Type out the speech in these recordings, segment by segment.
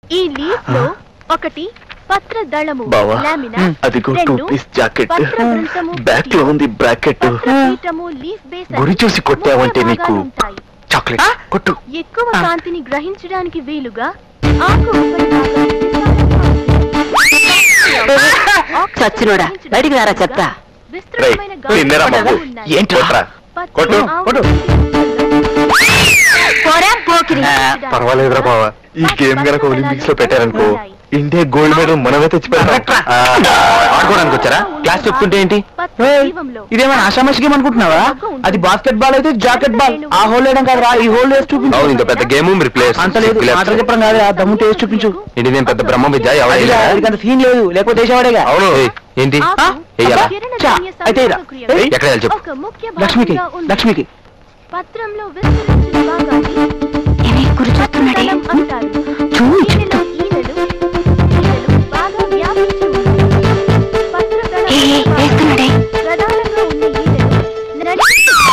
ఈ లీఫ్ లో ఒకటి పత్ర దళము బావా లామినా అదిగో టూ రెండు పీస్ జాకెట్ పత్ర వృంతము బ్యాక్ లో ఉంది బ్రాకెట్ పత్ర పీఠము లీఫ్ బేస్ అని గురి చూసి కొట్టావంటే ముఖ్య నీకు భాగాలు ఉంటాయి. చాక్లెట్ కొట్టు ఎక్కువ కాంతిని గ్రహించడానికి వీలుగా ఆకు ఉపరిభాగం విశాలంగా ఉంటుంది. చచ్చినోడా, బయటికి రారా చెప్తా. విస్తృతమైన రేయ్, గాలి తిన్నరా బాబు? ఉన్నాయి. ఏంటి కొట్రా? పత్ర కొట్టు, ఆకు కొట్టు. పోరా పోకిరి పర్వాలేదురా బావా ఈ గేమ్ గనక ఒలింపిక్స్ లో పెట్టారనుకో ఇండియా గోల్డ్ మెడల్ మనమే తెచ్చి పెడతాం ఆ, ఆడుకోవడానికి వచ్చారా క్లాస్ చెప్తుంటే ఏంటి పత్ర జీవంలో ఇదేమైనా ఆషామాషి గేమ్ అనుకుంటున్నావా అది బాస్కెట్ బాల్ అయితే జాకెట్ బాల్ ఆ హోల్ వేయడం కాదురా ఈ హోల్ వేసి చూపించు అవును ఇంత పెద్ద గేమ్ మీరు ప్లేయర్స్ అంత లేదు మాటలు చెప్పడం కాదు ఆ దమ్ము టేస్ట్ చూపించు ఇది నేను పెద్ద బ్రహ్మ విద్య ఎవరు అది వేయలేరా? అంత సీన్ లేదు లేకపోతే వేసేవాడేగా అవును ఏయ్, ఏంటి ఆకు వెయ్యాలా? కిరణజన్య చా, అయితే ఇరా. సంయోగక్రియలో ఏయ్, ఎక్కడ వెళ్ళాలి చెప్పు. ఒక ముఖ్య లక్ష్మికి భాగంగా ఉంది. లక్ష్మికి పత్రంలో విస్తరించిన భాగాన్ని ఏమి గురి చూస్తున్నాడే పత్రదళం అంటారు చూడు, దీనిలో ఈనెలు ఈనెలు బాగా వ్యాపించి ఉన్నాయి. పత్రదళం ఏ, ఏ, వేస్తున్నాడే. ప్రధానంగా ఉన్న ఈనెలు నడి-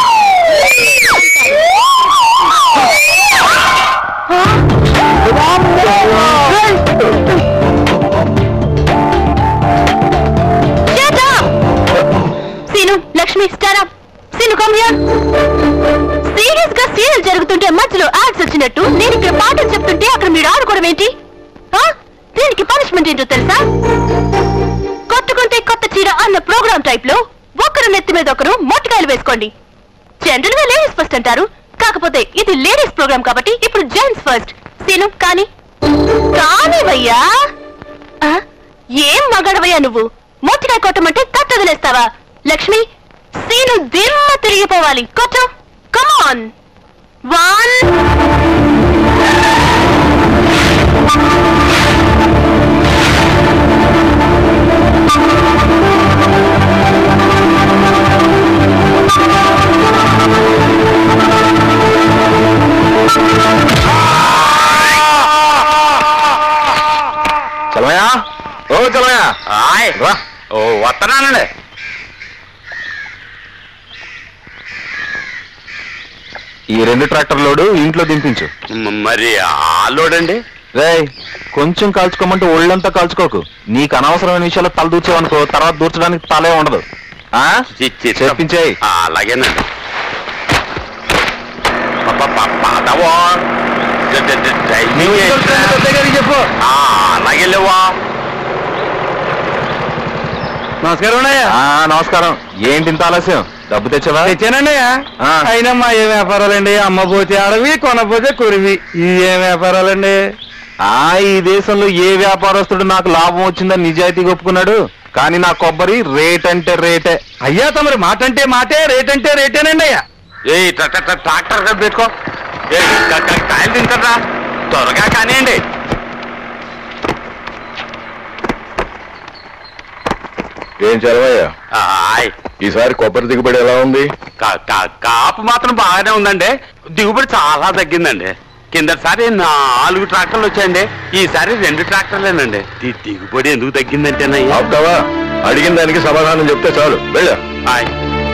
Shut up! Seenu Lakshmi star Seenu come here serious గా సీరియల్ జరుగుతుంటే మధ్యలో యాడ్స్ వచ్చినట్టు నేను ఇక్కడ పాటలు చెప్తుంటే అక్కడ మీరు ఆడుకోవడం ఏంటి ఆ? దీనికి పనిష్మెంట్ ఏంటో తెలుసా కొట్టుకుంటే కొత్త చీర అన్న ప్రోగ్రామ్ టైప్ లో ఒకరు నెత్తి మీద ఒకరు మొట్టకాయలు వేసుకోండి జనరల్ గా లేడీస్ ఫస్ట్ అంటారు కాకపోతే ఇది లేడీస్ ప్రోగ్రామ్ కాబట్టి ఇప్పుడు జెంట్స్ ఫస్ట్ సీను కానీ కానీ భయ్యా ఆ? ఏం మగడవయ్యా నువ్వు మొట్టికాయ కొట్టమంటే కట్ట వదిలేస్తావా లక్ష్మి సీను దిమ్మ తిరిగిపోవాలి కొట్టు కమాన్ వన్ చలమయ్యా ఓ చలమయ్యా ఆయ్ రా ఓ వస్తున్నానండి ఈ రెండు ట్రాక్టర్ లోడు ఇంట్లో దింపించు మ- మరి ఆలోడండి రేయ్ కొంచెం కాల్చుకోమంటే ఒళ్ళంతా కాల్చుకోకు నీకు అనవసరమైన విషయాలు తల దూర్చావనుకో తర్వాత దూర్చడానికి తలే ఉండదు ఆ చెప్పించేయ్ అలాగేనండి ప- ప- పదవో. డ- డ- డ- టైమింగ్ ఏంట్రా? చెప్పు ఆ, అలాగే లేవా నమస్కారం అన్నయ్య ఆ నమస్కారం ఏంటి ఇంత ఆలస్యం డబ్బు తెచ్చావా తెచ్చానండి ఆ. అయినా మా ఏ వ్యాపారాలండి అమ్మపోతే అడవి కొనపోతే కురివి ఈ ఏం వ్యాపారాలండి ఆ ఈ దేశంలో ఏ వ్యాపారస్తుడు నాకు లాభం వచ్చిందని నిజాయితీగా ఒప్పుకున్నాడు కానీ నా కొబ్బరి రేట్ అంటే రేటే అయ్యా తమరి మాట అంటే మాటే రేట్ అంటే రేటేనండి అయ్యా ఏ ట్ర- ట్ర- ట్ర- ట్రాక్టర్ కదా పెట్టుకో ఏ క- క- కాయలు తింటారా త్వరగా కానివ్వండి ఏం చదవయ్యా ఆయ్ ఈసారి కొబ్బరి దిగుబడి ఎలా ఉంది కా- కా- కాపు మాత్రం బాగానే ఉందండి దిగుబడి చాలా తగ్గిందండి కిందసారి నాలుగు ట్రాక్టర్లు వచ్చాయండి ఈసారి రెండు ట్రాక్టర్లేనండి ది- దిగుబడి ఎందుకు తగ్గిందంటేనయ్యా ఆపుతావా అడిగిన దానికి సమాధానం చెప్తే చాలు వెళ్ళా ఆయ్.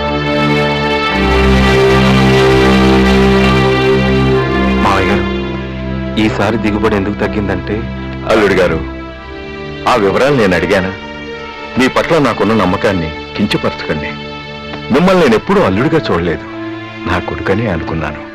మావయ్య గారు ఈసారి దిగుబడి ఎందుకు తగ్గిందంటే అల్లుడి గారు ఆ వివరాలు నేను అడిగాను మీ పట్ల నాకున్న నమ్మకాన్ని కించపరచకండి మిమ్మల్ని నేను ఎప్పుడూ అల్లుడిగా చూడలేదు నా కొడుకని అనుకున్నాను